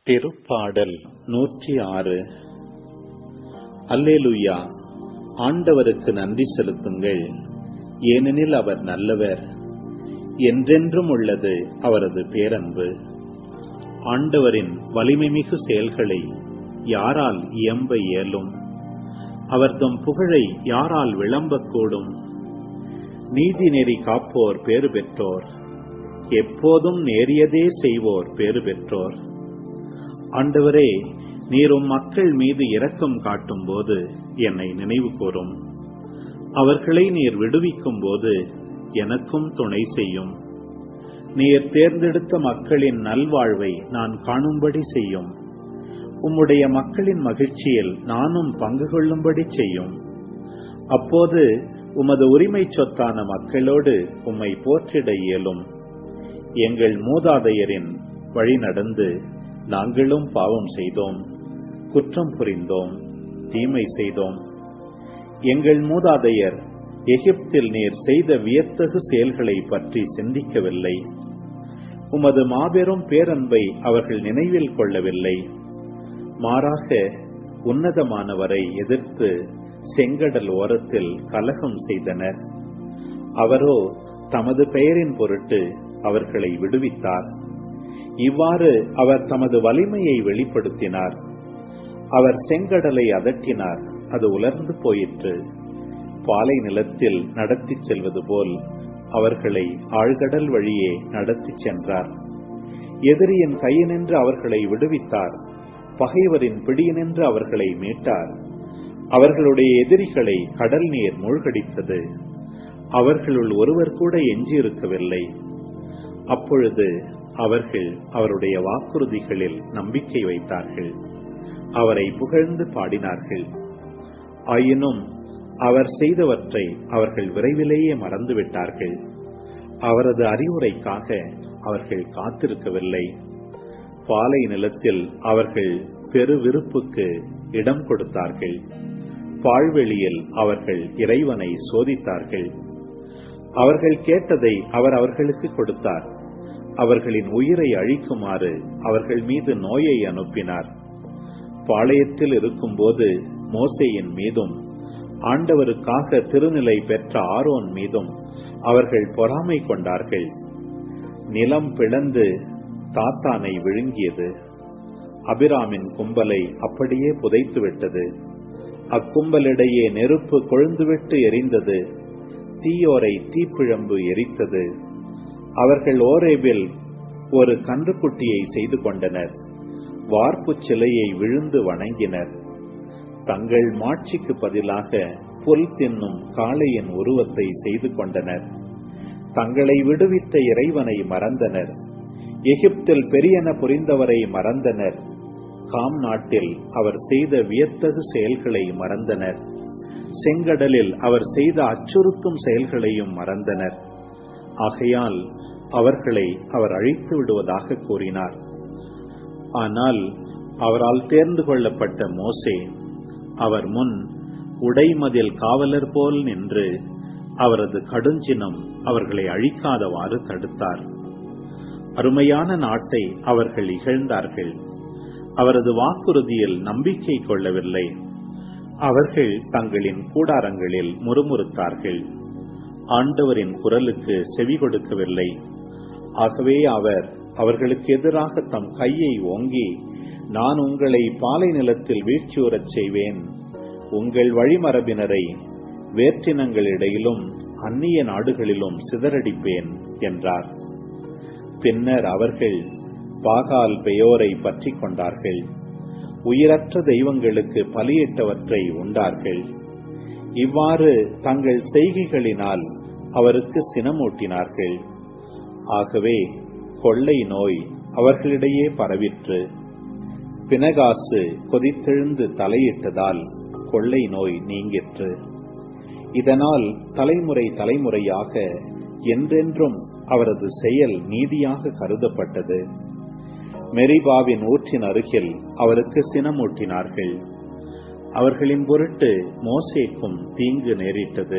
திருப்பாடல் நூற்றி ஆறு அல்லேலுயா ஆண்டவருக்கு நன்றி செலுத்துங்கள் ஏனெனில் அவர் நல்லவர் என்றென்றும் உள்ளது அவரது பேரன்பு ஆண்டவரின் வலிமைமிகு செயல்களை யாரால் இயம்ப இயலும் அவர்தம் புகழை யாரால் விளம்பக்கூடும் நீதி நெறி காப்போர் பேறு பெற்றோர் எப்போதும் நேரியதே செய்வோர் பேறு பெற்றோர் ஆண்டவரே நீரும் மக்கள் மீது இரக்கம் காட்டும் போது என்னை நினைவு கூறும் அவர்களை நீர் விடுவிக்கும் போது எனக்கும் துணை செய்யும் நீர் தேர்ந்தெடுத்த மக்களின் நல்வாழ்வை நான் காணும்படி செய்யும் உம்முடைய மக்களின் மகிழ்ச்சியில் நானும் பங்கு கொள்ளும்படி செய்யும் அப்போது உமது உரிமை சொத்தான மக்களோடு உம்மை போற்றிட இயலும் எங்கள் மூதாதையரின் வழி நடந்து நாங்களும் பாவம் செய்தோம் குற்றம் புரிந்தோம் தீமை செய்தோம் எங்கள் மூதாதையர் எகிப்தில் நீர் செய்த வியத்தகு செயல்களை பற்றி சிந்திக்கவில்லை உமது மாபெரும் பேரன்பை அவர்கள் நினைவில் கொள்ளவில்லை மாறாக உன்னதமானவரை எதிர்த்து செங்கடல் ஓரத்தில் கலகம் செய்தனர் அவரோ தமது பெயரின் பொருட்டு அவர்களை விடுவித்தார் இவ்வாறு அவர் தமது வலிமையை வெளிப்படுத்தினார் அவர் செங்கடலை அதட்டினார் அது உலர்ந்து போயிற்று பாலை நிலத்தில் நடத்திச் செல்வது போல் அவர்களை ஆழ்கடல் வழியே நடத்திச் சென்றார் எதிரியின் கையினின்று அவர்களை விடுவித்தார் பகைவரின் பிடியினின்று அவர்களை மீட்டார் அவர்களுடைய எதிரிகளை கடல் நீர் மூழ்கடித்தது அவர்களுள் ஒருவர் கூட எஞ்சியிருக்கவில்லை அப்பொழுது அவர்கள் அவருடைய வாக்குறுதிகளில் நம்பிக்கை வைத்தார்கள் அவரை புகழ்ந்து பாடினார்கள் ஆயினும் அவர் செய்தவற்றை அவர்கள் விரைவிலேயே மறந்துவிட்டார்கள் அவரது அறிவுரைக்காக அவர்கள் காத்திருக்கவில்லை பாலை நிலத்தில் அவர்கள் பெரு விருப்புக்கு இடம் கொடுத்தார்கள் பாழ்வெளியில் அவர்கள் இறைவனை சோதித்தார்கள் அவர்கள் கேட்டதை அவர் அவர்களுக்கு கொடுத்தார் அவர்களின் உயிரை அழிக்குமாறு அவர்கள் மீது நோயை அனுப்பினார் பாளையத்தில் இருக்கும்போது மோசையின் மீதும் ஆண்டவருக்காக திருநிலை பெற்ற ஆரோன் மீதும் அவர்கள் பொறாமை கொண்டார்கள் நிலம் பிளந்து தாத்தானை விழுங்கியது அபிராமின் கும்பலை அப்படியே புதைத்துவிட்டது அக்கும்பலிடையே நெருப்பு கொழுந்துவிட்டு எரிந்தது தீயோரை தீப்பிழம்பு எரித்தது அவர்கள் ஓரேபில் ஒரு கன்றுக்குட்டியை செய்து கொண்டனர் வார்ப்புச் சிலையை விழுந்து வணங்கினர் தங்கள் மாட்சிக்கு பதிலாக புல் தின்னும் காளையின் உருவத்தை செய்து கொண்டனர் தங்களை விடுவித்த இறைவனை மறந்தனர் எகிப்தில் பெரியன புரிந்தவரை மறந்தனர் காம் நாட்டில் அவர் செய்த வியத்தகு செயல்களை மறந்தனர் செங்கடலில் அவர் செய்த அச்சுறுத்தும் செயல்களையும் மறந்தனர் ஆகையால் அவர்களை அவர் அழித்து விடுவதாக கூறினார் ஆனால் அவரால் தேர்ந்து கொள்ளப்பட்ட மோசே அவர் முன் உடைமதில் காவலர் போல் நின்று அவரது கடுஞ்சினம் அவர்களை அழிக்காதவாறு தடுத்தார் அருமையான நாட்டை அவர்கள் இகழ்ந்தார்கள் அவரது வாக்குறுதியில் நம்பிக்கை கொள்ளவில்லை அவர்கள் தங்களின் கூடாரங்களில் முறுமுறுத்தார்கள் ஆண்டவரின் குரலுக்கு செவி கொடுக்கவில்லை ஆகவே அவர் அவர்களுக்கு எதிராக தம் கையை ஓங்கி நான் உங்களை பாலை நிலத்தில் வீழ்ச்சியுறச் செய்வேன் உங்கள் வழிமரபினரை வேற்றினங்களிடையிலும் அந்நிய நாடுகளிலும் சிதறடிப்பேன் என்றார் பின்னர் அவர்கள் பாகால் பெயோரை பற்றி கொண்டார்கள் உயிரற்ற தெய்வங்களுக்கு பலியிட்டவற்றை உண்டார்கள் இவ்வாறு தங்கள் செய்கைகளினால் அவருக்கு சினமூட்டினார்கள் ஆகவே கொள்ளை நோய் அவர்களிடையே பரவிற்று பினகாசு கொதித்தெழுந்து தலையிட்டதால் கொள்ளை நோய் நீங்கிற்று இதனால் தலைமுறை தலைமுறையாக என்றென்றும் அவரது செயல் நீதியாக கருதப்பட்டது மெரிபாவின் ஊற்றின் அருகில் அவருக்கு சினமூட்டினார்கள் அவர்களின் பொருட்டு மோசேக்கும் தீங்கு நேரிட்டது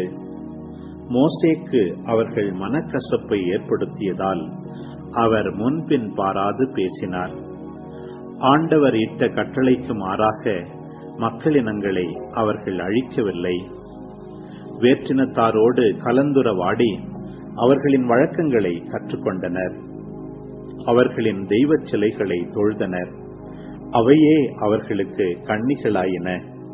மோசேக்கு அவர்கள் மனக்கசப்பை ஏற்படுத்தியதால் அவர் முன்பின் பாராது பேசினார் ஆண்டவர் இட்ட கட்டளைக்கு மாறாக மக்களினங்களை அவர்கள் அழிக்கவில்லை வேற்றினத்தாரோடு கலந்துரவாடி அவர்களின் வழக்கங்களை கற்றுக்கொண்டனர் அவர்களின் தெய்வச் சிலைகளை தொழுதனர் அவையே அவர்களுக்கு கண்ணிகளாயின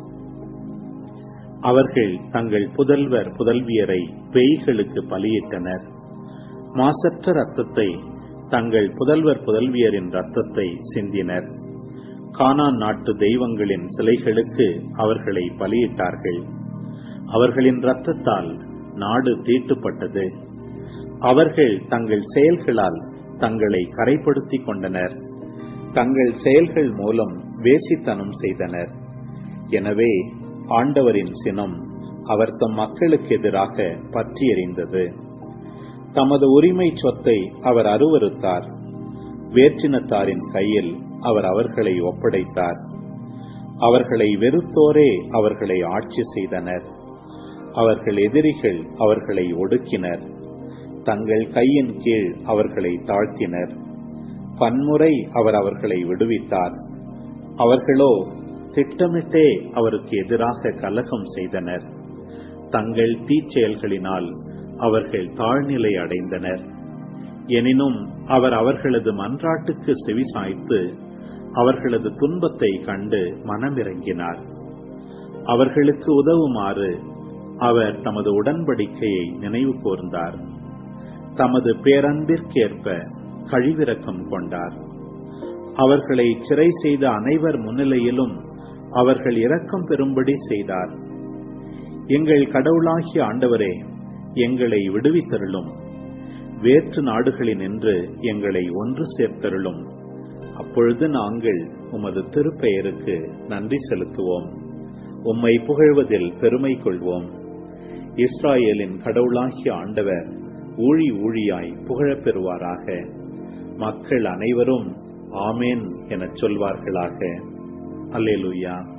அவர்கள் தங்கள் புதல்வர் புதல்வியரை பேய்களுக்கு பலியிட்டனர் மாசற்ற ரத்தத்தை தங்கள் புதல்வர் புதல்வியரின் ரத்தத்தை சிந்தினர் கானான் நாட்டு தெய்வங்களின் சிலைகளுக்கு அவர்களை பலியிட்டார்கள் அவர்களின் இரத்தத்தால் நாடு தீட்டுப்பட்டது அவர்கள் தங்கள் செயல்களால் தங்களை கரைப்படுத்திக் கொண்டனர் தங்கள் செயல்கள் மூலம் வேசித்தனம் செய்தனர் எனவே ஆண்டவரின் சினம் அவர் தம் மக்களுக்கு எதிராக பற்றி எறிந்தது தமது உரிமை சொத்தை அவர் அருவறுத்தார் வேற்றினத்தாரின் கையில் அவர் அவர்களை ஒப்படைத்தார் அவர்களை வெறுத்தோரே அவர்களை ஆட்சி செய்தனர் அவர்கள் எதிரிகள் அவர்களை ஒடுக்கினர் தங்கள் கையின் கீழ் அவர்களை தாழ்த்தினர் பன்முறை அவர் அவர்களை விடுவித்தார் அவர்களோ திட்டமிட்டே அவருக்கு எதிராக கலகம் செய்தனர் தங்கள் தீச்செயல்களினால் அவர்கள் தாழ்நிலை அடைந்தனர் எனினும் அவர் அவர்களது மன்றாட்டுக்கு செவிசாய்த்து அவர்களது துன்பத்தை கண்டு மனமிறங்கினார் அவர்களுக்கு உதவுமாறு அவர் தமது உடன்படிக்கையை நினைவு கூர்ந்தார் தமது பேரன்பிற்கேற்ப கழிவிறக்கம் கொண்டார் அவர்களை சிறை செய்த அனைவர் முன்னிலையிலும் அவர்கள் இரக்கம் பெறும்படி செய்தார் எங்கள் கடவுளாகிய ஆண்டவரே எங்களை விடுவித்தருளும் வேற்று நாடுகளினின்று எங்களை ஒன்று சேர்த்தருளும் அப்பொழுது நாங்கள் உமது திருப்பெயருக்கு நன்றி செலுத்துவோம் உம்மை புகழ்வதில் பெருமை கொள்வோம் இஸ்ராயேலின் கடவுளாகிய ஆண்டவர் ஊழி ஊழியாய் புகழப் பெறுவாராக மக்கள் அனைவரும் ஆமேன் எனச் சொல்வார்களாக அல்லேலூயா